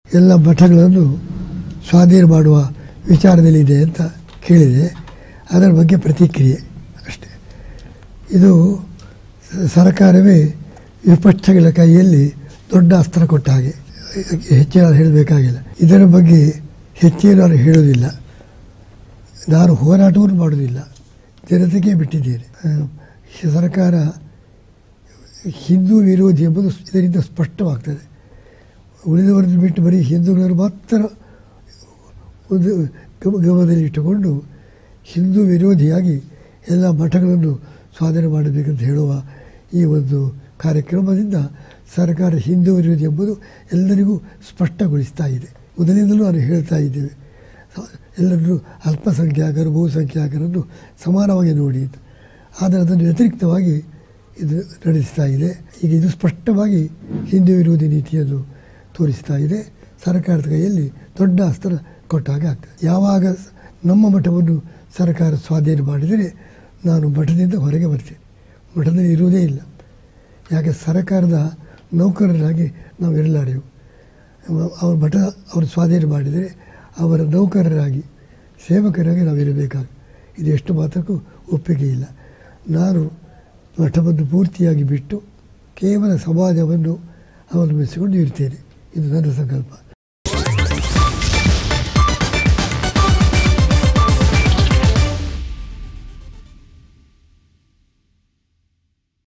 ಎಲ್ಲ ಮಠಗಳನ್ನು ಸ್ವಾಧೀನ ಮಾಡುವ ವಿಚಾರದಲ್ಲಿದೆ ಅಂತ ಕೇಳಿದೆ ಅದರ ಬಗ್ಗೆ ಪ್ರತಿಕ್ರಿಯೆ ಅಷ್ಟೇ ಇದು ಸ- ಸರ್ಕಾರವೇ ವಿಪಕ್ಷಗಳ ಕೈಯಲ್ಲಿ ದೊಡ್ಡ ಅಸ್ತ್ರ ಕೊಟ್ಟ ಹಾಗೆ ಹೆಚ್ಚಿನ ಹೇಳಬೇಕಾಗಿಲ್ಲ ಇದರ ಬಗ್ಗೆ ಹೆಚ್ಚೇನು ನಾನು ಹೇಳುವುದಿಲ್ಲ ನಾನು ಹೋರಾಟವನ್ನು ಮಾಡುವುದಿಲ್ಲ ಜನತೆಗೆ ಬಿಟ್ಟಿದ್ದೇನೆ ಆ, ಸರ್ಕಾರ ಹಿಂದೂ ವಿರೋಧಿ ಎಂಬುದು ಇದರಿಂದ ಸ್ಪಷ್ಟವಾಗ್ತದೆ ಉಳಿದವರನ್ನು ಬಿಟ್ಟು ಬರೀ ಹಿಂದೂಗಳನ್ನು ಮಾತ್ರ ಒಂದು ಗಮ ಗಮನದಲ್ಲಿಟ್ಟುಕೊಂಡು ಹಿಂದೂ ವಿರೋಧಿಯಾಗಿ ಎಲ್ಲ ಮಠಗಳನ್ನು ಸ್ವಾಧೀನ ಮಾಡಬೇಕಂತ ಹೇಳುವ ಈ ಒಂದು ಕಾರ್ಯಕ್ರಮದಿಂದ ಸರ್ಕಾರ ಹಿಂದೂ ವಿರೋಧಿ ಎಂಬುದು ಎಲ್ಲರಿಗೂ ಸ್ಪಷ್ಟಗೊಳಿಸ್ತಾ ಇದೆ ಮೊದಲಿಂದಲೂ ನಾನು ಹೇಳ್ತಾ ಇದ್ದೇವೆ ಸ- ಎಲ್ಲರನ್ನು ಅಲ್ಪಸಂಖ್ಯಾತರು ಬಹುಸಂಖ್ಯಾತರನ್ನು ಸಮಾನವಾಗಿ ನೋಡಿ ಅಂತ. ಆದರೆ ಅದನ್ನು ವ್ಯತಿರಿಕ್ತವಾಗಿ ಇದು ನಡೆಸ್ತಾ ಇದೆ ಈಗ ಇದು ಸ್ಪಷ್ಟವಾಗಿ ಹಿಂದೂ ವಿರೋಧಿ ನೀತಿಯನ್ನು ತೋರಿಸ್ತಾ ಇದೆ ಸರ್ಕಾರದ ಕೈಯಲ್ಲಿ ದೊಡ್ಡ ಅಸ್ತ್ರ ಕೊಟ್ಟಾಗ ಆಗ್ತದೆ ಯಾವಾಗ ಸ- ನಮ್ಮ ಮಠವನ್ನು ಸರ್ಕಾರ ಸ್ವಾಧೀನ ಮಾಡಿದರೆ ನಾನು ಮಠದಿಂದ ಹೊರಗೆ ಬರ್ತೇನೆ ಮಠದಲ್ಲಿ ಇರುವುದೇ ಇಲ್ಲ ಯಾಕೆ ಸರ್ಕಾರದ ನೌಕರರಾಗಿ ನಾವು ಇರಲಾರೆವು ಅವ- ಅವ್ರ ಮಠ ಅವರು ಸ್ವಾಧೀನ ಮಾಡಿದರೆ ಅವರ ನೌಕರರಾಗಿ ಸೇವಕರಾಗಿ ನಾವು ಇರಬೇಕಾಗ ಇದು ಎಷ್ಟು ಮಾತ್ರಕ್ಕೂ ಒಪ್ಪಿಗೆ ಇಲ್ಲ ನಾನು ಮಠವನ್ನು ಪೂರ್ತಿಯಾಗಿ ಬಿಟ್ಟು ಕೇವಲ ಸಮಾಜವನ್ನು ಅವಲಂಬಿಸಿಕೊಂಡು ಇರ್ತೇನೆ ಇದು ನನ್ನ ಸಂಕಲ್ಪ